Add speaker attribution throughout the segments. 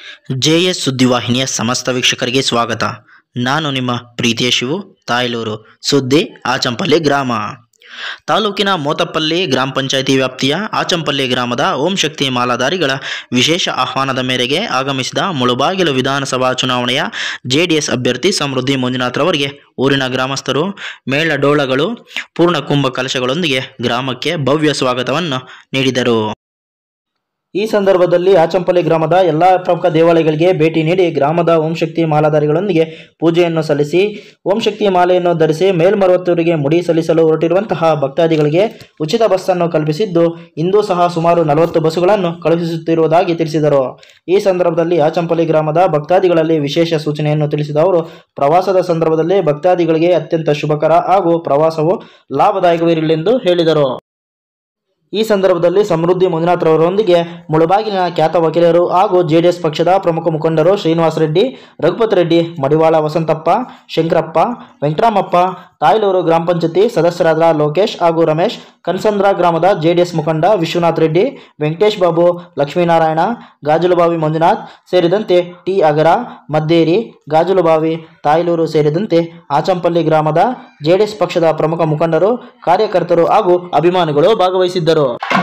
Speaker 1: J S ಸುದ್ದಿವಾಹಿನಿಯ ಸಮಸ್ತ ವೀಕ್ಷಕರಿಗೆ ಸ್ವಾಗತ ನಾನು ನಿಮ್ಮ ಪ್ರೀತಿಯ ಶಿವು ತಾಯ್ಲೂರು ಸುದ್ದಿ ಆಚಂಪಲ್ಲಿ ಗ್ರಾಮ ತಾಲೂಕಿನ ಮೋತಪಲ್ಲಿ ಗ್ರಾಮ ಪಂಚಾಯಿತಿ ವ್ಯಾಪ್ತಿಯ ಆಚಂಪಲ್ಲಿ ಗ್ರಾಮದ ಓಂ ಶಕ್ತಿ ಮಾಲಾಧಾರಿಗಳ ವಿಶೇಷ ಆಹ್ವಾನದ ಮೇರೆಗೆ ಆಗಮಿಸಿದ ಮುಳುಬಾಗಿಲು ವಿಧಾನಸಭಾ ಚುನಾವಣೆಯ ಜೆಡಿಎಸ್ ಅಭ್ಯರ್ಥಿ ಸಮೃದ್ಧಿ ಮಂಜುನಾಥ್ರವರಿಗೆ ಊರಿನ ಗ್ರಾಮಸ್ಥರು ಮೇಳ ಡೋಳಗಳು ಪೂರ್ಣ ಕುಂಭ ಕಲಶಗಳೊಂದಿಗೆ ಗ್ರಾಮಕ್ಕೆ ಭವ್ಯ ಸ್ವಾಗತವನ್ನು ನೀಡಿದರು ಈ ಸಂದರ್ಭದಲ್ಲಿ ಆಚಂಪಲ್ಲಿ ಗ್ರಾಮದ ಎಲ್ಲ ಪ್ರಮುಖ ದೇವಾಲಯಗಳಿಗೆ ಭೇಟಿ ನೀಡಿ ಗ್ರಾಮದ ಓಂ ಶಕ್ತಿ ಮಾಲಾಧಾರಿಗಳೊಂದಿಗೆ ಪೂಜೆಯನ್ನು ಸಲ್ಲಿಸಿ ಓಂ ಶಕ್ತಿ ಮಾಲೆಯನ್ನು ಧರಿಸಿ ಮೇಲ್ಮರವತ್ತೂರಿಗೆ ಮುಡಿ ಸಲ್ಲಿಸಲು ಹೊರಟಿರುವಂತಹ ಭಕ್ತಾದಿಗಳಿಗೆ ಉಚಿತ ಬಸ್ಸನ್ನು ಕಲ್ಪಿಸಿದ್ದು ಇಂದು ಸಹ ಸುಮಾರು ನಲವತ್ತು ಬಸ್ಸುಗಳನ್ನು ಕಳುಹಿಸುತ್ತಿರುವುದಾಗಿ ತಿಳಿಸಿದರು ಈ ಸಂದರ್ಭದಲ್ಲಿ ಆಚಂಪಲ್ಲಿ ಗ್ರಾಮದ ಭಕ್ತಾದಿಗಳಲ್ಲಿ ವಿಶೇಷ ಸೂಚನೆಯನ್ನು ತಿಳಿಸಿದ ಅವರು ಪ್ರವಾಸದ ಸಂದರ್ಭದಲ್ಲಿ ಭಕ್ತಾದಿಗಳಿಗೆ ಅತ್ಯಂತ ಶುಭಕರ ಹಾಗೂ ಪ್ರವಾಸವು ಲಾಭದಾಯಕವಿರಲೆಂದು ಹೇಳಿದರು ಈ ಸಂದರ್ಭದಲ್ಲಿ ಸಮೃದ್ಧಿ ಮಂಜುನಾಥ್ರವರೊಂದಿಗೆ ಮುಳುಬಾಗಿಲಿನ ಖ್ಯಾತ ವಕೀಲರು ಹಾಗೂ ಜೆಡಿಎಸ್ ಪಕ್ಷದ ಪ್ರಮುಖ ಮುಖಂಡರು ಶ್ರೀನಿವಾಸ ರೆಡ್ಡಿ ರಘುಪತಿ ರೆಡ್ಡಿ ಮಡಿವಾಳ ವಸಂತಪ್ಪ ಶಂಕರಪ್ಪ ವೆಂಕಟರಾಮಪ್ಪ ತಾಯ್ಲೂರು ಗ್ರಾಮ ಪಂಚಾಯತಿ ಸದಸ್ಯರಾದ ಲೋಕೇಶ್ ಹಾಗೂ ರಮೇಶ್ ಕನ್ಸಂದ್ರ ಗ್ರಾಮದ ಜೆಡಿಎಸ್ ಮುಖಂಡ ವಿಶ್ವನಾಥ್ ರೆಡ್ಡಿ ವೆಂಕಟೇಶ್ ಬಾಬು ಲಕ್ಷ್ಮೀನಾರಾಯಣ ಗಾಜುಲುಬಾವಿ ಮಂಜುನಾಥ್ ಸೇರಿದಂತೆ ಟಿ ಅಗರ ಮದ್ದೇರಿ ಗಾಜುಲುಬಾವಿ ತಾಯ್ಲೂರು ಸೇರಿದಂತೆ ಆಚಂಪಲ್ಲಿ ಗ್ರಾಮದ ಜೆಡಿಎಸ್ ಪಕ್ಷದ ಪ್ರಮುಖ ಮುಖಂಡರು ಕಾರ್ಯಕರ್ತರು ಹಾಗೂ ಅಭಿಮಾನಿಗಳು ಭಾಗವಹಿಸಿದ್ದರು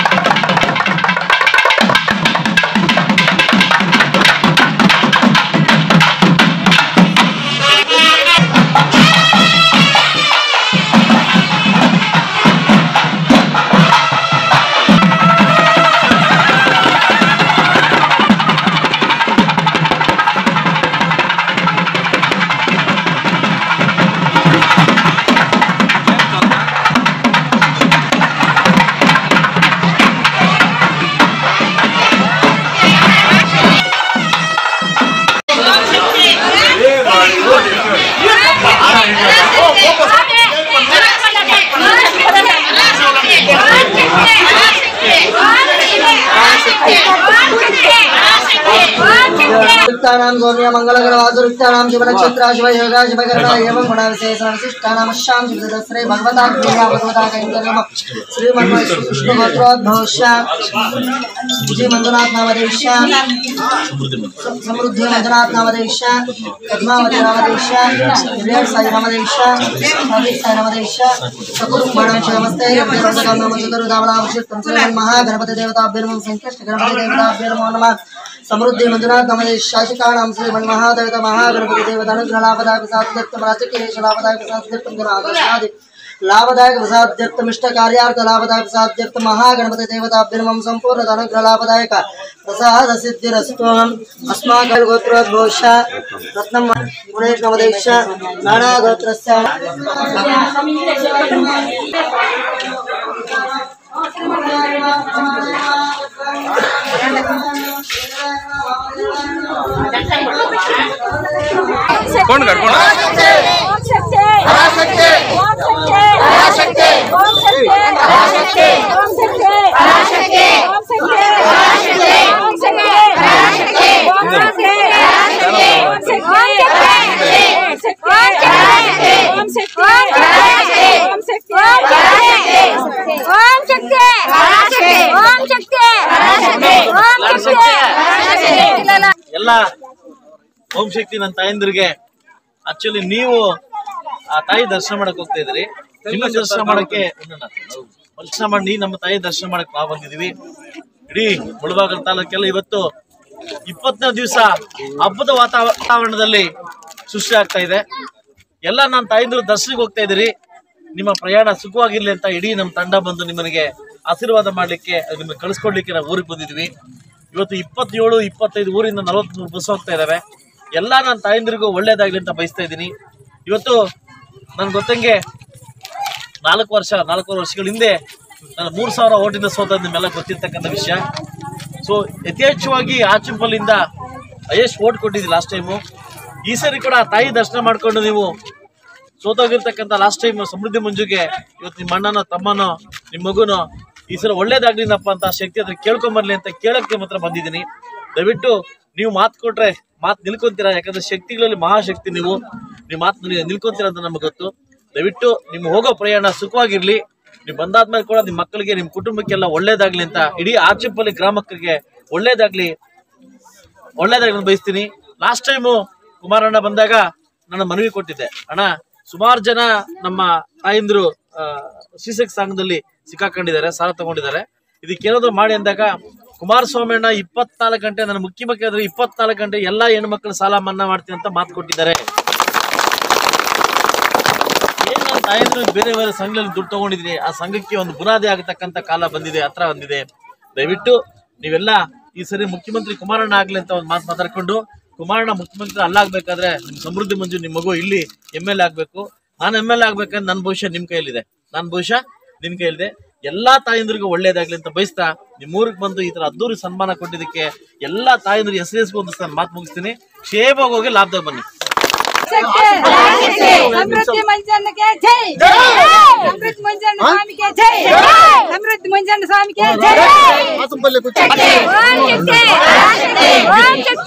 Speaker 2: युक्तानां गौर्य मङ्गलग्रवासुरुक्तानां शिवनक्षत्रा शिवयोगा शिवकरणा एवं गुणाविशेषविशिष्टानां श्यां शिवदस्रे भगवता प्रिया भगवता कैङ्कर्यम श्रीमन्विष्णुभद्रोद्भवश्या श्री मंजुनाथ नामदेश्या समृद्धि मंजुनाथ नामदेश्या पद्मावती नामदेश्या विराट साई नामदेश्या सादिक साई नामदेश्या सकुरुम्भणं नमस्ते रब्बिरब्बकं नमः चतुर्धावनावशिष्टं श्रीमन् महागणपति देवताभ्यो नमः संकष्ट गणपति देवताभ्यो नमो नमः समृद्धि मंजुनाथ नमः शासकानां श्रीमन् महादेवता महागणपति देवता अनुग्रहलाभदायक साध्यर्थम राजकीय लाभदायक साध्यर्थम गणादि लाभदायक प्रसाद्यर्थमिष्ट कार्यार्थ लाभदायक प्रसाद्यर्थ महागणपति देवताभ्यर्मं संपूर्ण अनुग्रह लाभदायक प्रसाद सिद्धिरस्तु अस्माकं गोत्रोद्भोष रत्नं गुणेश नवदेश नाना गोत्रस्य
Speaker 3: कौन कर कौन
Speaker 4: ओम शक्ति ओम शक्ति ओम शक्ति ओम शक्ति ओम शक्ति ओम शक्ति ओम शक्ति ओम शक्ति ओम शक्ति ओम शक्ति ओम शक्ति ओम शक्ति ओम शक्ति ओम शक्ति ओम शक्ति ओम शक्ति ओम शक्ति
Speaker 3: ಎಲ್ಲ ಓಂ ಶಕ್ತಿ ನನ್ನ ತಾಯಂದ್ರಿಗೆ ಆಕ್ಚುಲಿ ನೀವು ಆ ತಾಯಿ ದರ್ಶನ ಮಾಡಕ್ ಹೋಗ್ತಾ ಇದ್ರಿ ನಿಮ್ಮ ದರ್ಶನ ಮಾಡಕ್ಕೆ ದರ್ಶನ ಮಾಡಿ ನಮ್ಮ ತಾಯಿ ದರ್ಶನ ಮಾಡಕ್ ನಾವು ಬಂದಿದೀವಿ ಇಡೀ ಮುಳಬಾಗಲ್ ತಾಲೂಕೆಲ್ಲ ಇವತ್ತು ಇಪ್ಪತ್ತನೇ ದಿವಸ ಹಬ್ಬದ ವಾತಾವ- ವಾತಾವರಣದಲ್ಲಿ ಸೃಷ್ಟಿ ಆಗ್ತಾ ಇದೆ ಎಲ್ಲ ನನ್ನ ತಾಯಿಂದ್ರು ದರ್ಶನಕ್ಕೆ ಹೋಗ್ತಾ ಇದ್ದೀರಿ ನಿಮ್ಮ ಪ್ರಯಾಣ ಸುಖವಾಗಿರ್ಲಿ ಅಂತ ಇಡೀ ನಮ್ಮ ತಂಡ ಬಂದು ನಿಮ್ಮನಿಗೆ ಆಶೀರ್ವಾದ ಮಾಡ್ಲಿಕ್ಕೆ ನಿಮ್ಮನ್ನ ಕಳಿಸ್ಕೊಡ್ಲಿಕ್ಕೆ ನಾವು ಊರಿಗೆ ಬಂದಿದ್ವಿ ಇವತ್ತು ಇಪ್ಪತ್ತೇಳು ಇಪ್ಪತ್ತೈದು ಊರಿಂದ ನಲವತ್ಮೂರು ಬಸ್ ಹೋಗ್ತಾ ಇದಾವೆ ಎಲ್ಲ ನನ್ನ ತಾಯಂದಿರಿಗೂ ಒಳ್ಳೇದಾಗ್ಲಿ ಅಂತ ಬಯಸ್ತಾ ಇದ್ದೀನಿ ಇವತ್ತು ನನ್ಗೆ ಗೊತ್ತಂಗೆ ನಾಲ್ಕು ವರ್ಷ ನಾಲ್ಕೂವರೆ ವರ್ಷಗಳ ಹಿಂದೆ ನಾನು ಮೂರು ಸಾವಿರ ಓಟಿಂದ ಸೋತ ನಿಮ್ಮೆಲ್ಲ ಗೊತ್ತಿರ್ತಕ್ಕಂಥ ವಿಷಯ ಸೊ ಯಥೇಚ್ಛವಾಗಿ ಆಚುಂಪಲ್ಲಿಂದ ಹೈಯೆಸ್ಟ್ ಓಟ್ ಕೊಟ್ಟಿದ್ದಿ ಲಾಸ್ಟ್ ಟೈಮು ಈ ಸರಿ ಕೂಡ ಆ ತಾಯಿ ದರ್ಶನ ಮಾಡ್ಕೊಂಡು ನೀವು ಸೋತೋಗಿರ್ತಕ್ಕಂಥ ಲಾಸ್ಟ್ ಟೈಮ್ ಸಮೃದ್ಧಿ ಮಂಜುಗೆ ಇವತ್ತು ನಿಮ್ಮ ಅಣ್ಣನೋ ತಮ್ಮನೋ ನಿಮ್ಮ ಮಗುನೋ ಈ ಸಲ ಒಳ್ಳೇದಾಗ್ಲಿನಪ್ಪ ಅಂತ ಶಕ್ತಿ ಹತ್ರ ಕೇಳ್ಕೊಂಬರ್ಲಿ ಅಂತ ಕೇಳಕ್ಕೆ ಮಾತ್ರ ಬಂದಿದ್ದೀನಿ ದಯವಿಟ್ಟು ನೀವು ಮಾತು ಕೊಟ್ರೆ ಮಾತು ನಿಲ್ಕೊಂತೀರಾ ಯಾಕಂದ್ರೆ ಶಕ್ತಿಗಳಲ್ಲಿ ಮಹಾಶಕ್ತಿ ನೀವು ನೀವು ಮಾತು ನಿಲ್ಕೊಂತೀರಾ ಅಂತ ನಮಗೆ ಗೊತ್ತು ದಯವಿಟ್ಟು ನಿಮ್ಮ ಹೋಗೋ ಪ್ರಯಾಣ ಸುಖವಾಗಿರ್ಲಿ ನೀವು ಬಂದಾದ್ಮೇಲೆ ಕೂಡ ನಿಮ್ಮ ಮಕ್ಕಳಿಗೆ ನಿಮ್ಮ ಕುಟುಂಬಕ್ಕೆಲ್ಲ ಒಳ್ಳೇದಾಗ್ಲಿ ಅಂತ ಇಡೀ ಆಚೆಪಲ್ಲಿ ಗ್ರಾಮಕ್ಕೆ ಒಳ್ಳೇದಾಗ್ಲಿ ಒಳ್ಳೇದಾಗಿ ನಾನು ಬಯಸ್ತೀನಿ ಲಾಸ್ಟ್ ಟೈಮು ಕುಮಾರಣ್ಣ ಬಂದಾಗ ನನ್ನ ಮನವಿ ಕೊಟ್ಟಿದ್ದೆ ಅಣ್ಣ ಸುಮಾರು ಜನ ನಮ್ಮ ತಾಯಂದ್ರು ಶ್ರೀಸಕ್ ಸಂಘದಲ್ಲಿ ಸಿಕ್ಕಾಕೊಂಡಿದ್ದಾರೆ ಸಾಲ ತಗೊಂಡಿದ್ದಾರೆ ಇದಕ್ಕೇನಾದ್ರು ಮಾಡಿ ಅಂದಾಗ ಕುಮಾರಸ್ವಾಮಿ ಅಣ್ಣ ಇಪ್ಪತ್ನಾಲ್ಕು ಗಂಟೆ ನನ್ನ ಮುಖ್ಯಮಂತ್ರಿ ಇಪ್ಪತ್ನಾಲ್ಕು ಗಂಟೆ ಎಲ್ಲಾ ಹೆಣ್ಮಕ್ಳು ಸಾಲ ಮನ್ನಾ ಮಾಡ್ತೀನಿ ಅಂತ ಮಾತು ಕೊಟ್ಟಿದ್ದಾರೆ ಏನ್ ನನ್ನ ತಾಯಂದ್ರು ಬೇರೆ ಬೇರೆ ಸಂಘದಲ್ಲಿ ದುಡ್ಡು ತಗೊಂಡಿದ್ದೀನಿ ಆ ಸಂಘಕ್ಕೆ ಒಂದು ಬುನಾದಿ ಆಗತಕ್ಕಂತ ಕಾಲ ಬಂದಿದೆ ಹತ್ರ ಬಂದಿದೆ ದಯವಿಟ್ಟು ನೀವೆಲ್ಲ ಈ ಸರಿ ಮುಖ್ಯಮಂತ್ರಿ ಕುಮಾರಣ್ಣ ಆಗ್ಲಿ ಅಂತ ಒಂದು ಮಾತು ಮಾತಾಡ್ಕೊಂಡು ಕುಮಾರಣ್ಣ ಮುಖ್ಯಮಂತ್ರಿ ಅಲ್ಲಾಗ್ಬೇಕಾದ್ರೆ ನಿಮ್ ಸಮೃದ್ಧಿ ಮಂಜು ನಿಮ್ ಮಗು ಇಲ್ಲಿ ಎಮ್ ಎಲ್ ಆಗ್ಬೇಕು ನಾನು ಎಮ್ ಎಲ್ ಆಗ್ಬೇಕಂದ್ರೆ ನನ್ನ ಭವಿಷ್ಯ ನಿಮ್ ಕೈಯಲ್ಲಿದೆ ನನ್ನ ಭವಿಷ್ಯ ನಿನ್ ಕೈಯಲ್ಲಿದೆ ಎಲ್ಲಾ ತಾಯಂದ್ರಿಗೂ ಒಳ್ಳೇದಾಗ್ಲಿ ಅಂತ ಬಯಸ್ತಾ ನಿಮ್ ಊರಿಗೆ ಬಂದು ಈ ತರ ಅದ್ದೂರಿ ಸನ್ಮಾನ ಕೊಟ್ಟಿದ್ದಕ್ಕೆ ಎಲ್ಲಾ ತಾಯಂದ್ರಿಗೆ ಹೆಸರು ಹೆಸರು ನಾನು ಮಾತು ಮುಗಿಸ್ತೀನಿ ಕ್ಷೇಮವಾಗಿ ಹೋಗಿ ಲಾಭದಾಗ ಬನ್ನಿ
Speaker 4: ಸಮೃದ್ಧಿ ಮಂಜಣ್ಣಗೆ ಜೈ ಸಮೃದ್ಧಿ ಮಂಜಣ್ಣ ಸ್ವಾಮಿಗೆ ಜೈ ಸಮೃದ್ಧಿ ಮಂಜಣ್ಣ ಸ್ವಾಮಿಗೆ ಜೈ ಓಂ ಶಕ್ತಿ ಓಂ ಶಕ್ತಿ